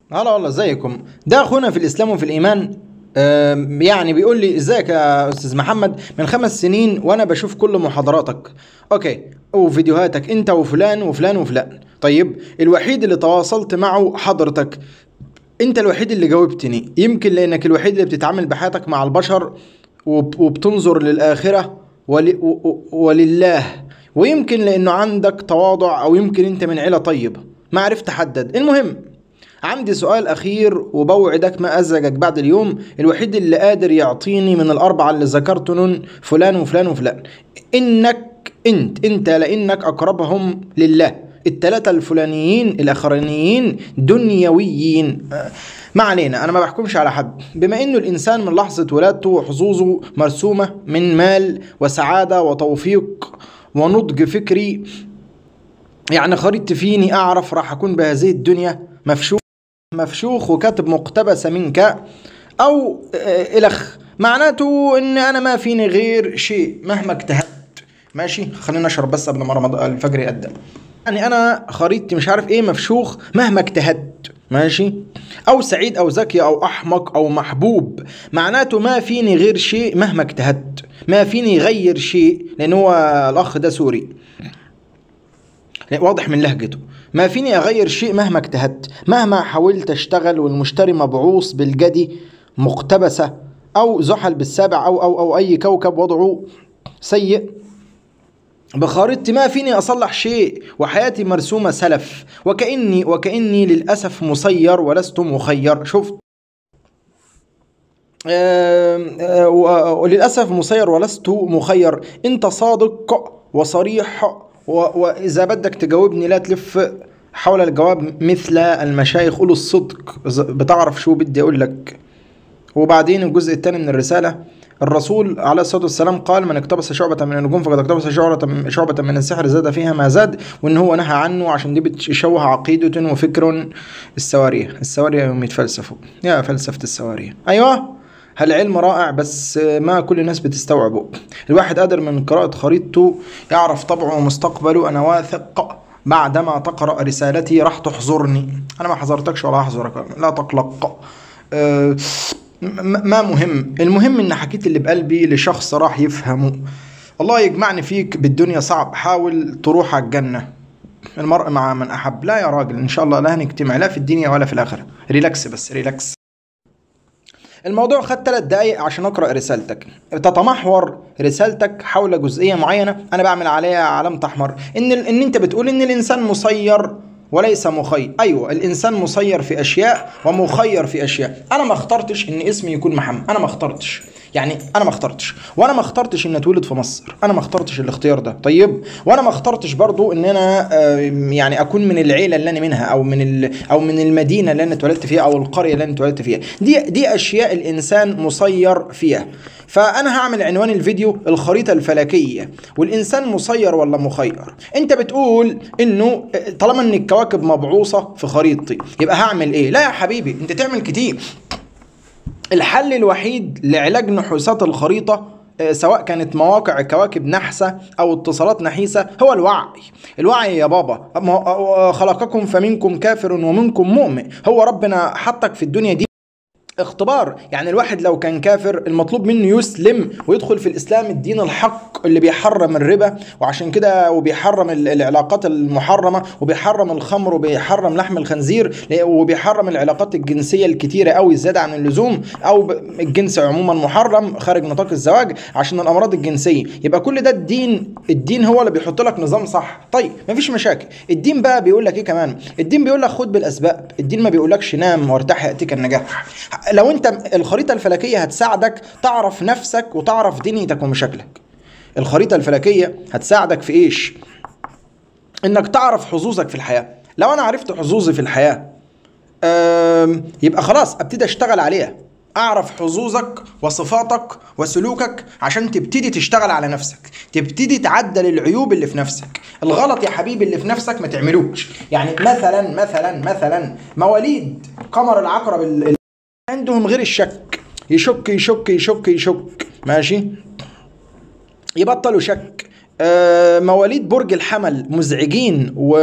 هلا والله ازيكم ده اخونا في الاسلام وفي الايمان آم، يعني بيقول لي ازيك يا استاذ محمد من خمس سنين وانا بشوف كل محاضراتك اوكي وفيديوهاتك انت وفلان وفلان وفلان طيب الوحيد اللي تواصلت معه حضرتك انت الوحيد اللي جاوبتني يمكن لانك الوحيد اللي بتتعامل بحياتك مع البشر وب- وبتنظر للاخره ول... و- و- ولله ويمكن لانه عندك تواضع او يمكن انت من عيله طيبه ما عرفت احدد المهم عندي سؤال أخير وبوعدك ما أزعجك بعد اليوم الوحيد اللي قادر يعطيني من الأربعة اللي ذكرتهم فلان وفلان وفلان إنك أنت أنت لأنك أقربهم لله التلاتة الفلانيين الأخرانيين دنيويين آه، ما علينا أنا ما بحكمش على حد بما إنه الإنسان من لحظة ولادته وحظوظه مرسومة من مال وسعادة وتوفيق ونضج فكري يعني خريطتي فيني أعرف راح أكون بهذه الدنيا مفشوخ مفشوخ وكاتب مقتبسة منك أو آه، إلخ معناته إن أنا ما فيني غير شيء مهما اجتهدت ماشي خلينا نشرب بس قبل ما رمضان الفجر يقدم يعني أنا خريطتي مش عارف إيه مفشوخ مهما اجتهدت ماشي أو سعيد أو ذكي أو أحمق أو محبوب معناته ما فيني غير شيء مهما اجتهدت ما فيني غير شيء لأن هو الأخ ده سوري واضح من لهجته ما فيني اغير شيء مهما اجتهدت مهما حاولت اشتغل والمشتري مبعوث بالجدي مقتبسه او زحل بالسابع او او او اي كوكب وضعه سيء بخارطتي ما فيني اصلح شيء وحياتي مرسومه سلف وكاني وكاني للاسف مسير ولست مخير شفت آم، آه، و- وللأسف مسير ولست مخير أنت صادق وصريح و- وإذا بدك تجاوبني لا تلف حول الجواب مثل المشايخ قولوا الصدق إذا بتعرف شو بدي أقول لك وبعدين الجزء الثاني من الرسالة الرسول عليه الصلاة والسلام قال من اقتبس شعبة من النجوم فقد اقتبس شعبة شعبة من السحر زاد فيها ما زاد وإن هو نهى عنه عشان دي بتشوه عقيدة وفكر السوارية السوارية يوم يتفلسفوا يا فلسفة السوارية أيوه هالعلم رائع بس ما كل الناس بتستوعبه الواحد قادر من قراءة خريطته يعرف طبعه ومستقبله أنا واثق بعدما تقرأ رسالتي راح تحضرني أنا ما حضرتكش ولا هحضرك لا تقلق أه م- ما مهم المهم ان حكيت اللي بقلبي لشخص راح يفهمه الله يجمعني فيك بالدنيا صعب حاول تروح على الجنة المرء مع من أحب لا يا راجل إن شاء الله لا هنجتمع لا في الدنيا ولا في الآخرة ريلاكس بس ريلاكس الموضوع خد ثلاث دقايق عشان اقرا رسالتك تتمحور رسالتك حول جزئيه معينه انا بعمل عليها علامه احمر ان ال- ان انت بتقول ان الانسان مسير وليس مخير ايوه الانسان مسير في اشياء ومخير في اشياء انا ما اخترتش ان اسمي يكون محمد انا ما اخترتش يعني انا ما اخترتش وانا ما اخترتش ان اتولد في مصر انا ما اخترتش الاختيار ده طيب وانا ما اخترتش برضو ان انا آه، يعني اكون من العيله اللي انا منها او من ال- او من المدينه اللي انا اتولدت فيها او القريه اللي انا اتولدت فيها دي دي اشياء الانسان مسير فيها فانا هعمل عنوان الفيديو الخريطه الفلكيه والانسان مسير ولا مخير انت بتقول انه طالما ان الكواكب مبعوثه في خريطتي يبقى هعمل ايه لا يا حبيبي انت تعمل كتير الحل الوحيد لعلاج نحوسات الخريطة آه، سواء كانت مواقع كواكب نحسة أو اتصالات نحيسة هو الوعي الوعي يا بابا ما هو- آه، خلقكم فمنكم كافر ومنكم مؤمن هو ربنا حطك في الدنيا دي اختبار يعني الواحد لو كان كافر المطلوب منه يسلم ويدخل في الاسلام الدين الحق اللي بيحرم الربا وعشان كده وبيحرم ال- العلاقات المحرمه وبيحرم الخمر وبيحرم لحم الخنزير ل- وبيحرم العلاقات الجنسيه الكتيره قوي زياده عن اللزوم او ب- الجنس عموما محرم خارج نطاق الزواج عشان الامراض الجنسيه يبقى كل ده الدين الدين هو اللي بيحط لك نظام صح طيب مفيش مشاكل الدين بقى بيقول لك ايه كمان الدين بيقول لك خد بالاسباب الدين ما بيقولكش نام وارتاح ياتيك النجاح لو انت الخريطه الفلكيه هتساعدك تعرف نفسك وتعرف دنيتك ومشاكلك الخريطه الفلكيه هتساعدك في ايش انك تعرف حظوظك في الحياه لو انا عرفت حظوظي في الحياه أم، يبقى خلاص ابتدي اشتغل عليها اعرف حظوظك وصفاتك وسلوكك عشان تبتدي تشتغل على نفسك تبتدي تعدل العيوب اللي في نفسك الغلط يا حبيبي اللي في نفسك ما تعملوش يعني مثلا مثلا مثلا مواليد قمر العقرب ال- ال- عندهم غير الشك يشك يشك يشك يشك ماشي يبطلوا شك آه، مواليد برج الحمل مزعجين و...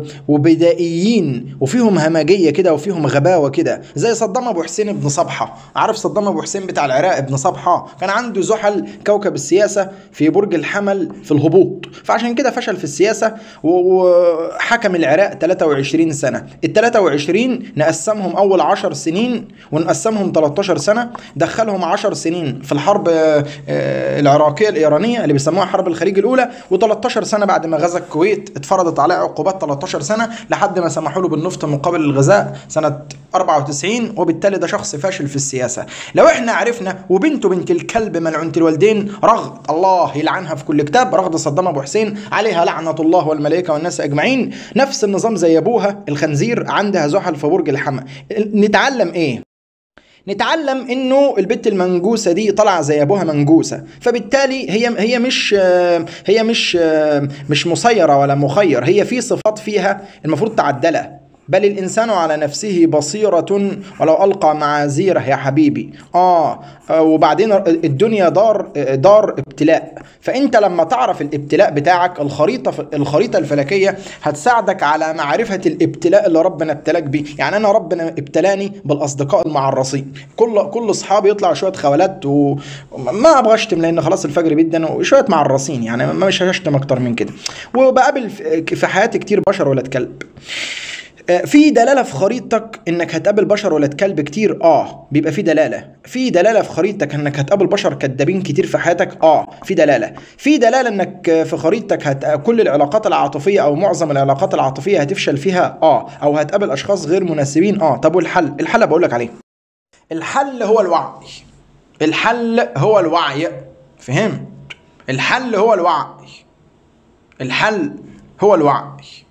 وبدائيين وفيهم همجيه كده وفيهم غباوه كده زي صدام ابو حسين ابن صبحه عارف صدام ابو حسين بتاع العراق ابن صبحه كان عنده زحل كوكب السياسه في برج الحمل في الهبوط فعشان كده فشل في السياسه و- وحكم العراق 23 سنه ال 23 نقسمهم اول 10 سنين ونقسمهم 13 سنه دخلهم 10 سنين في الحرب آه، آه، العراقيه الايرانيه اللي بيسموها حرب الخليج الاولى و13 سنه بعد ما غزا الكويت اتفرضت عليه عقوبات 13 سنه لحد ما سمحوا له بالنفط مقابل الغذاء سنه 94 وبالتالي ده شخص فاشل في السياسه لو احنا عرفنا وبنته بنت الكلب ملعونه الوالدين رغد الله يلعنها في كل كتاب رغد صدام ابو حسين عليها لعنه الله والملائكه والناس اجمعين نفس النظام زي ابوها الخنزير عندها زحل في برج الحمى نتعلم ايه نتعلم انه البت المنجوسه دي طالعه زي ابوها منجوسه فبالتالي هي هي مش هي مش مش مسيره ولا مخير هي في صفات فيها المفروض تعدلها بل الانسان على نفسه بصيره ولو القى معاذيره يا حبيبي اه آه، وبعدين الدنيا دار دار ابتلاء فانت لما تعرف الابتلاء بتاعك الخريطه الخريطه الفلكيه هتساعدك على معرفه الابتلاء اللي ربنا ابتلاك بيه يعني انا ربنا ابتلاني بالاصدقاء المعرصين كل كل اصحابي يطلع شويه خوالات وما ابغى اشتم لان خلاص الفجر بيدن وشويه معرصين يعني ما مش هشتم اكتر من كده وبقابل في في حياتي كتير بشر ولاد كلب آه، في دلاله في خريطتك انك هتقابل بشر ولاد كلب كتير اه بيبقى في دلاله في دلاله في خريطتك انك هتقابل بشر كدابين كتير في حياتك اه في دلاله في دلاله انك آه، في خريطتك هت... كل العلاقات العاطفيه او معظم العلاقات العاطفيه هتفشل فيها اه او هتقابل اشخاص غير مناسبين اه طب والحل الحل بقول لك عليه الحل هو الوعي الحل هو الوعي فهمت الحل هو الوعي الحل هو الوعي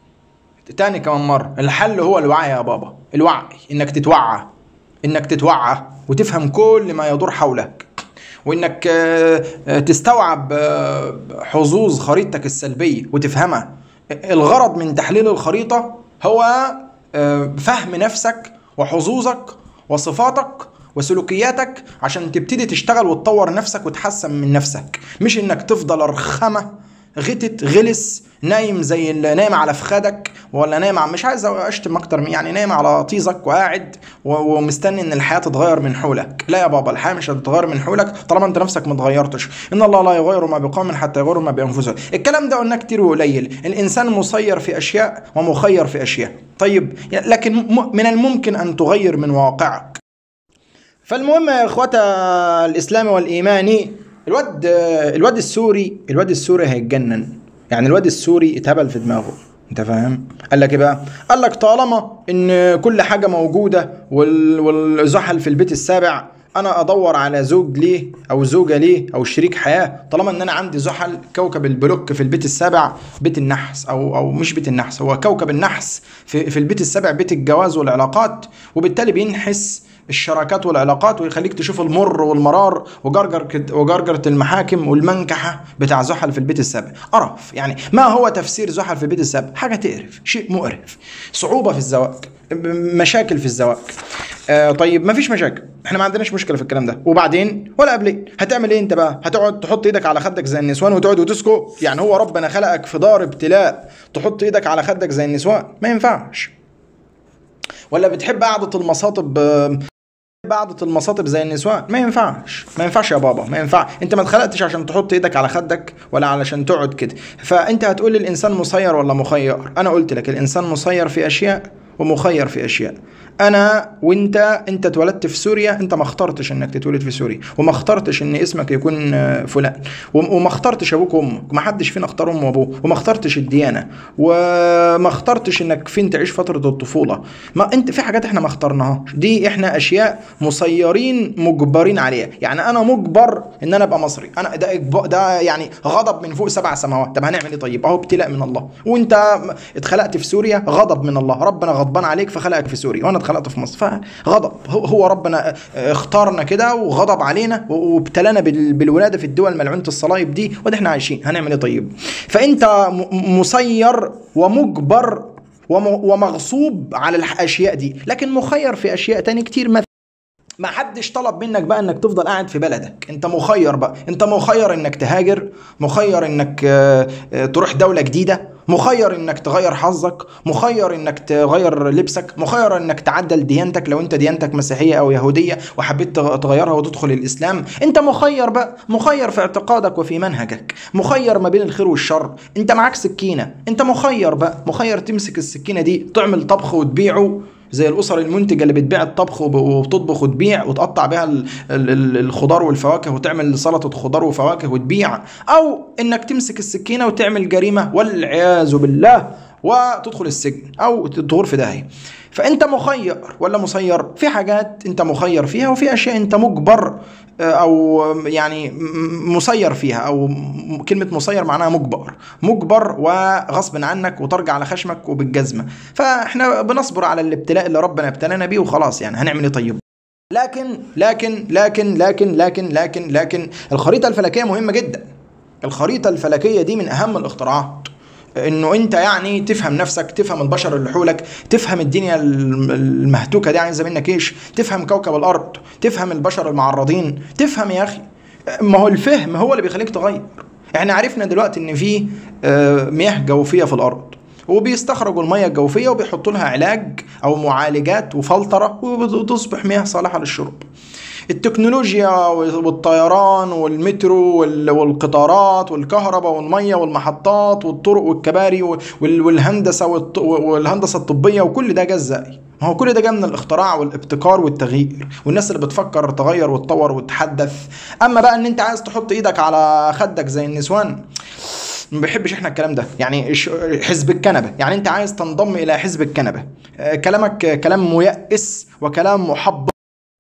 تاني كمان مرة الحل هو الوعي يا بابا الوعي انك تتوعى انك تتوعى وتفهم كل ما يدور حولك وانك آه، آه، تستوعب آه، حظوظ خريطتك السلبية وتفهمها الغرض من تحليل الخريطة هو آه، فهم نفسك وحظوظك وصفاتك وسلوكياتك عشان تبتدي تشتغل وتطور نفسك وتحسن من نفسك مش انك تفضل رخمه غتت غلس نايم زي اللي نايم على فخادك ولا نايم على مش عايز اشتم اكتر من يعني نايم على طيزك وقاعد و- ومستني ان الحياه تتغير من حولك لا يا بابا الحياه مش هتتغير من حولك طالما انت نفسك ما اتغيرتش ان الله لا يغير ما بقوم حتى يغيروا ما بانفسهم الكلام ده قلناه كتير وقليل الانسان مسير في اشياء ومخير في اشياء طيب لكن م- من الممكن ان تغير من واقعك فالمهم يا اخوتا الاسلامي والايماني الواد الواد السوري الواد السوري هيتجنن يعني الواد السوري اتهبل في دماغه انت فاهم قال لك ايه بقى قال لك طالما ان كل حاجه موجوده وال- والزحل في البيت السابع انا ادور على زوج ليه او زوجه ليه او شريك حياه طالما ان انا عندي زحل كوكب البلوك في البيت السابع بيت النحس او او مش بيت النحس هو كوكب النحس في في البيت السابع بيت الجواز والعلاقات وبالتالي بينحس الشراكات والعلاقات ويخليك تشوف المر والمرار وجرجر وجرجرة المحاكم والمنكحة بتاع زحل في البيت السابع قرف يعني ما هو تفسير زحل في البيت السابع حاجة تقرف شيء مقرف صعوبة في الزواج مشاكل في الزواج آه طيب ما فيش مشاكل احنا ما عندناش مشكله في الكلام ده وبعدين ولا قبلين هتعمل ايه انت بقى هتقعد تحط ايدك على خدك زي النسوان وتقعد وتسكت يعني هو ربنا خلقك في دار ابتلاء تحط ايدك على خدك زي النسوان ما ينفعش ولا بتحب قعده المصاطب آه، قعدة المصاطب زي النسوان ما ينفعش ما ينفعش يا بابا ما ينفع انت ما اتخلقتش عشان تحط ايدك على خدك ولا علشان تقعد كده فانت هتقول لي الانسان مسير ولا مخير انا قلت لك الانسان مسير في اشياء ومخير في اشياء انا وانت انت اتولدت في سوريا انت ما اخترتش انك تتولد في سوريا وما اخترتش ان اسمك يكون آه، فلان وم- وما اخترتش ابوك وامك ما حدش فينا اختار امه وابوه وما اخترتش الديانه وما اخترتش انك فين تعيش فتره الطفوله ما انت في حاجات احنا ما اخترناهاش دي احنا اشياء مسيرين مجبرين عليها يعني انا مجبر ان انا ابقى مصري انا ده إجب- ده يعني غضب من فوق سبع سماوات طب هنعمل ايه طيب اهو ابتلاء من الله وانت اتخلقت في سوريا غضب من الله ربنا غضبان عليك فخلقك في سوريا وانا اتخلقت في مصر فغضب هو- هو ربنا اه، اختارنا كده وغضب علينا و- وابتلانا بال- بالولاده في الدول ملعونه الصلايب دي وده احنا عايشين هنعمل ايه طيب فانت م- مسير ومجبر وم- ومغصوب على الاشياء دي لكن مخير في اشياء تاني كتير مثلا ما حدش طلب منك بقى انك تفضل قاعد في بلدك انت مخير بقى انت مخير انك تهاجر مخير انك آه، آه، تروح دولة جديدة مخير انك تغير حظك مخير انك تغير لبسك مخير انك تعدل ديانتك لو انت ديانتك مسيحيه او يهوديه وحبيت تغ- تغيرها وتدخل الاسلام انت مخير بقى مخير في اعتقادك وفي منهجك مخير ما بين الخير والشر انت معاك سكينه انت مخير بقى مخير تمسك السكينه دي تعمل طبخ وتبيعه زي الاسر المنتجه اللي بتبيع الطبخ وب- وبتطبخ وتبيع وتقطع بيها ال- ال- ال- الخضار والفواكه وتعمل سلطه خضار وفواكه وتبيع او انك تمسك السكينه وتعمل جريمه والعياذ بالله وتدخل السجن او تدور في داهيه فانت مخير ولا مسير في حاجات انت مخير فيها وفي اشياء انت مجبر آه، او يعني م- مسير فيها او م- كلمه مسير معناها مجبر مجبر وغصب عنك وترجع على خشمك وبالجزمه فاحنا بنصبر على الابتلاء اللي ربنا ابتلانا بيه وخلاص يعني هنعمل ايه طيب لكن لكن لكن لكن لكن لكن لكن الخريطه الفلكيه مهمه جدا الخريطه الفلكيه دي من اهم الاختراعات انه انت يعني تفهم نفسك تفهم البشر اللي حولك تفهم الدنيا الم- المهتوكه دي عايزه منك ايش تفهم كوكب الارض تفهم البشر المعرضين تفهم يا اخي ما هو الفهم هو اللي بيخليك تغير احنا عرفنا دلوقتي ان في آه، مياه جوفيه في الارض وبيستخرجوا المياه الجوفيه وبيحطوا لها علاج او معالجات وفلتره وتصبح مياه صالحه للشرب التكنولوجيا والطيران والمترو وال- والقطارات والكهرباء والميه والمحطات والطرق والكباري وال- والهندسه والط- والهندسه الطبيه وكل ده جه ازاي؟ ما هو كل ده جه من الاختراع والابتكار والتغيير والناس اللي بتفكر تغير وتطور وتتحدث اما بقى ان انت عايز تحط ايدك على خدك زي النسوان ما بيحبش احنا الكلام ده يعني ش- حزب الكنبه يعني انت عايز تنضم الى حزب الكنبه آه، كلامك آه، كلام ميأس وكلام محبط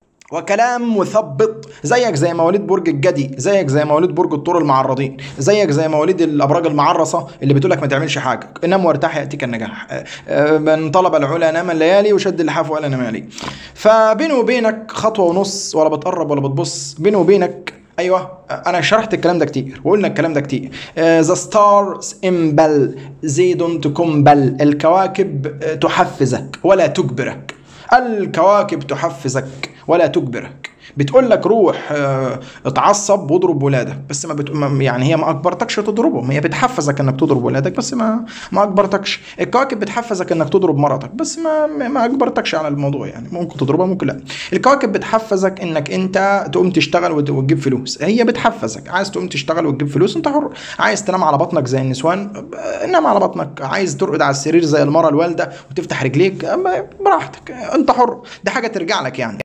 وكلام مثبط زيك زي مواليد برج الجدي زيك زي مواليد برج الطور المعرضين زيك زي مواليد الابراج المعرصه اللي بتقول لك ما تعملش حاجه نام وارتاح ياتيك النجاح آه، آه، من طلب العلا نام الليالي وشد اللحاف ولا نمالي فبيني وبينك خطوه ونص ولا بتقرب ولا بتبص بيني وبينك ايوه انا شرحت الكلام ده كتير وقلنا الكلام ده كتير ذا ستارز امبل زي دونت كومبل الكواكب آه، تحفزك ولا تجبرك الكواكب تحفزك ولا تجبرك بتقول لك روح آه، اتعصب واضرب ولادك بس ما, بت... ما يعني هي ما اجبرتكش تضربهم هي بتحفزك انك تضرب ولادك بس ما ما اجبرتكش الكواكب بتحفزك انك تضرب مراتك بس ما ما ما اجبرتكش على الموضوع يعني ممكن تضربها ممكن لا الكواكب بتحفزك انك انت تقوم تشتغل وت- وتجيب فلوس هي بتحفزك عايز تقوم تشتغل وتجيب فلوس انت حر عايز تنام على بطنك زي النسوان آه، نام على بطنك عايز ترقد على السرير زي المرة الوالدة وتفتح رجليك آه، براحتك آه، انت حر دي حاجة ترجع لك يعني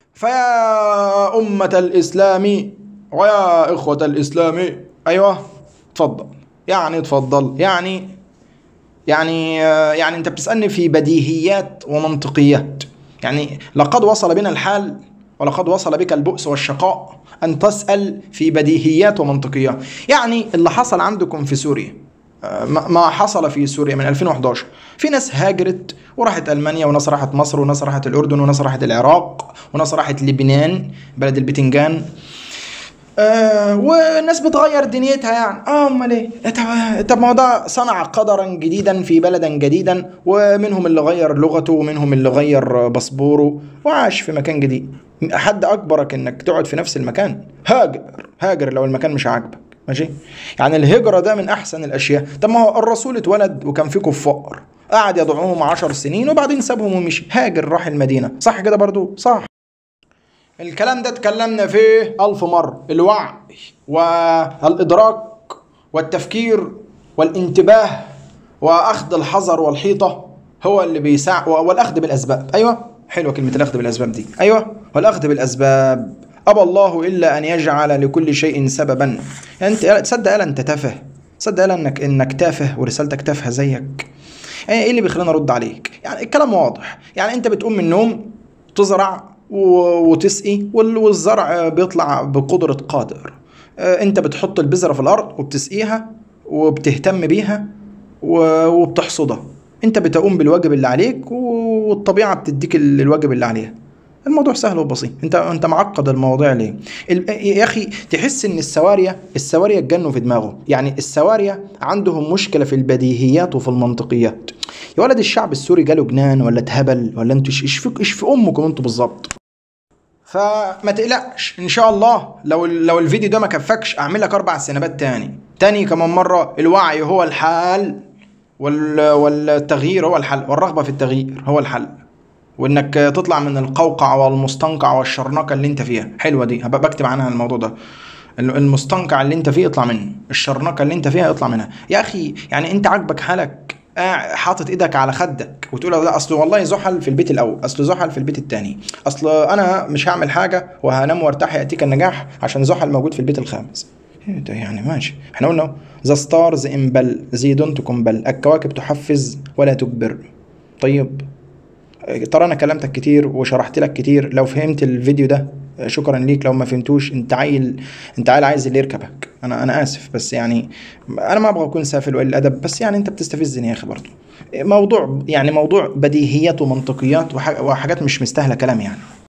فيا أمة الإسلام ويا إخوة الإسلام أيوة اتفضل يعني اتفضل يعني يعني آه، يعني أنت بتسألني في بديهيات ومنطقيات يعني لقد وصل بنا الحال ولقد وصل بك البؤس والشقاء أن تسأل في بديهيات ومنطقيات يعني اللي حصل عندكم في سوريا آه، ما ما حصل في سوريا من 2011 في ناس هاجرت وراحت المانيا وناس راحت مصر وناس راحت الاردن وناس راحت العراق وناس راحت لبنان بلد البتنجان آه وناس بتغير دنيتها يعني اه امال ايه طب طب ما هو ده صنع قدرا جديدا في بلدا جديدا ومنهم اللي غير لغته ومنهم اللي غير باسبوره وعاش في مكان جديد حد اجبرك انك تقعد في نفس المكان هاجر هاجر لو المكان مش عاجبك ماشي يعني الهجرة ده من أحسن الأشياء طب ما هو الرسول اتولد وكان في كفار قعد يدعوهم عشر سنين وبعدين سابهم ومشي هاجر راح المدينة صح كده برضو صح الكلام ده اتكلمنا فيه ألف مرة الوعي والإدراك والتفكير والانتباه وأخذ الحذر والحيطة هو اللي بيساعد والأخذ بالأسباب أيوة حلوة كلمة الأخذ بالأسباب دي أيوة والأخذ بالأسباب أبى الله إلا أن يجعل لكل شيء سببا يعني أنت تصدق ألا أنت تافه تصدق ألا أنك إنك تافه ورسالتك تافهة زيك يعني إيه اللي بيخلينا نرد عليك يعني الكلام واضح يعني أنت بتقوم من النوم تزرع و- وتسقي وال- والزرع بيطلع بقدرة قادر آه، انت بتحط البذرة في الارض وبتسقيها وبتهتم بيها و- وبتحصدها انت بتقوم بالواجب اللي عليك والطبيعة بتديك ال- الواجب اللي عليها الموضوع سهل وبسيط انت انت معقد المواضيع ليه ال- يا اخي تحس ان السوارية السوارية اتجنوا في دماغهم يعني السوارية عندهم مشكلة في البديهيات وفي المنطقيات يا ولد الشعب السوري جاله جنان ولا اتهبل ولا انتوا ايش ايش في ايش في امكم انتوا بالظبط فما تقلقش ان شاء الله لو لو الفيديو ده ما كفكش اعمل لك اربع سينابات تاني تاني كمان مره الوعي هو الحل وال والتغيير هو الحل والرغبه في التغيير هو الحل وانك تطلع من القوقعه والمستنقع والشرنقه اللي انت فيها حلوه دي هبقى بكتب عنها الموضوع ده المستنقع اللي انت فيه اطلع منه الشرنقه اللي انت فيها اطلع منها يا اخي يعني انت عاجبك حالك قاع- حاطط ايدك على خدك وتقول لا اصل والله زحل في البيت الاول اصل زحل في البيت الثاني اصل انا مش هعمل حاجه وهنام وارتاح ياتيك النجاح عشان زحل موجود في البيت الخامس إيه ده يعني ماشي احنا قلنا ذا ستارز امبل زي دونت كومبل الكواكب تحفز ولا تجبر طيب ترى انا كلمتك كتير وشرحت لك كتير لو فهمت الفيديو ده شكرا ليك لو ما فهمتوش انت عيل انت عيل عايز اللي يركبك انا انا اسف بس يعني انا ما ابغى اكون سافل وقليل الادب بس يعني انت بتستفزني يا اخي برضه موضوع يعني موضوع بديهيات ومنطقيات وح- وحاجات مش مستاهله كلام يعني